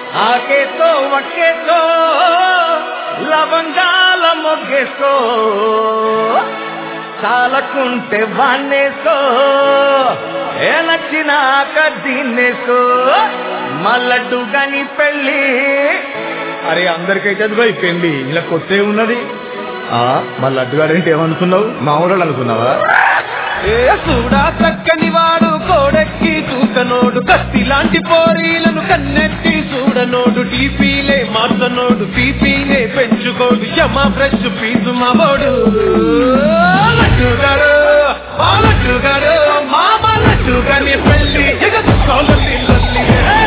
ఆకేతో వక్కేతో లవంగాల మొగ్గేసుకో చాలకుంటే వాణ్ణేసుకో ఏ నచ్చినాక దీన్నేసుకో మల్లడ్డు గని పెళ్ళి అరే అందరికైతే అది పోయి పెళ్లి ఇలా కొత్త ఉన్నది ఆ మా లడ్డుగాడంటే ఏమనుకున్నావు మా ఊరోళ్ళు అనుకున్నావా ఏ చూడా చక్కని వాడు కోడెక్కి చూసనోడు కత్తి లాంటి పోరీలను కన్నెత్తి చూడనోడు టీపీలే మార్చనోడు పీపీలే పెంచుకోడు యమ ఫ్రెష్ పీసు మావోడు లడ్డుగాడు మా లడ్డుగాడు మామ లడ్డుగాని పెళ్ళి జగత్ సోలల్లి లల్లి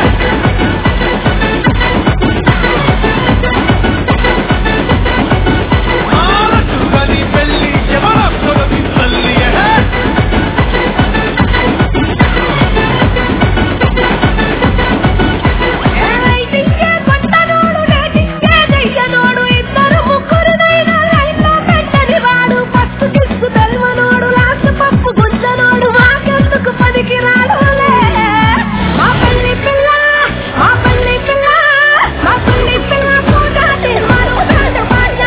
మా లడ్డుగాని పెళ్ళి ఎవర సోలల్లి లల్లి రైటింగే కొట్టనోడు రేటింగే చెయ్యనోడు ఇద్దరు ముగ్గురునైనా లైన్లో పెట్టని వాడు ఫస్ట్ కిస్సు తెల్వనోడు లాస్ట్ పప్పు గుంజనోడు మాకెందుకు పనికి రాడులే మా పెళ్లి పిల్ల మా పెళ్లి పిల్ల మా పెళ్లి పిల్ల పూజ తీర్మానం దాట బాజా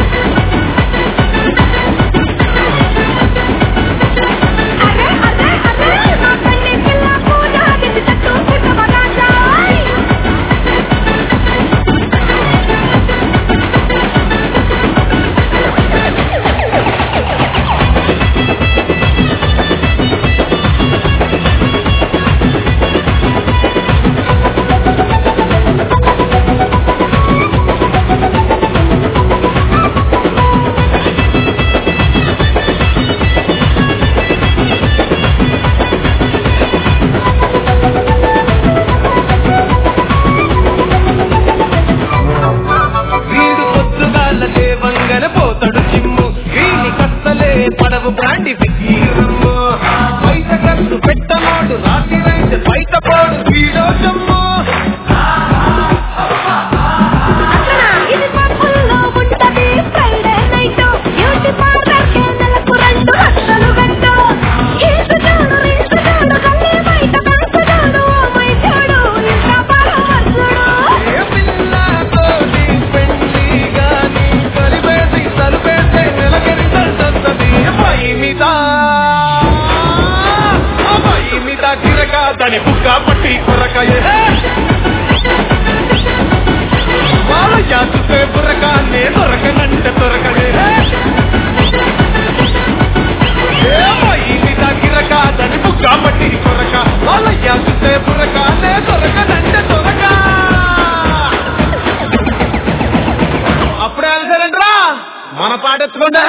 అరే అరే అరే మా పెళ్లి పిల్ల పూజ తిట్టి తట్టు పుట్ట బగాజా వీడు పొద్దుగాల దేవంగన పోతాడు చిమ్ము వీని కత్తలే పడవు బ్రాండి వికీరమ్ము బయట కత్తు పెట్టనోడు రాత్రి రైతు బయట పోడు వీడో జమ్ము అక్కడ ఇది పప్పుల్లో ఉంటది ఫ్రైడే నైట్ బ్యూటీ పార్లర్ కే నెలకు రెండు లక్షలు వెంట ఈసు చూడు రీసు చూడు గల్లీ బయట కలుసు చూడు ఓ మై చూడు ఇంత పరవశుడు ఏ పిల్లతోటి పెళ్లి గాని కలిపేసి తలుపేస్తే నెలకెంతంతది అమ్మాయి మీద అమ్మాయి మీద గిరక దాని బుక్క పట్టి కొరకాయే వాళ్ళ జాతుతే బుర్రకానే దొరకనంటే దొరకనే ఏ అమ్మాయి మీద గిరక దాని బుక్క పట్టి కొరక వాళ్ళ జాతుతే బుర్రకానే దొరకనంటే దొరక అప్పుడే ఆన్సర్ అంటరా మన పాట ఎత్తుకుంటే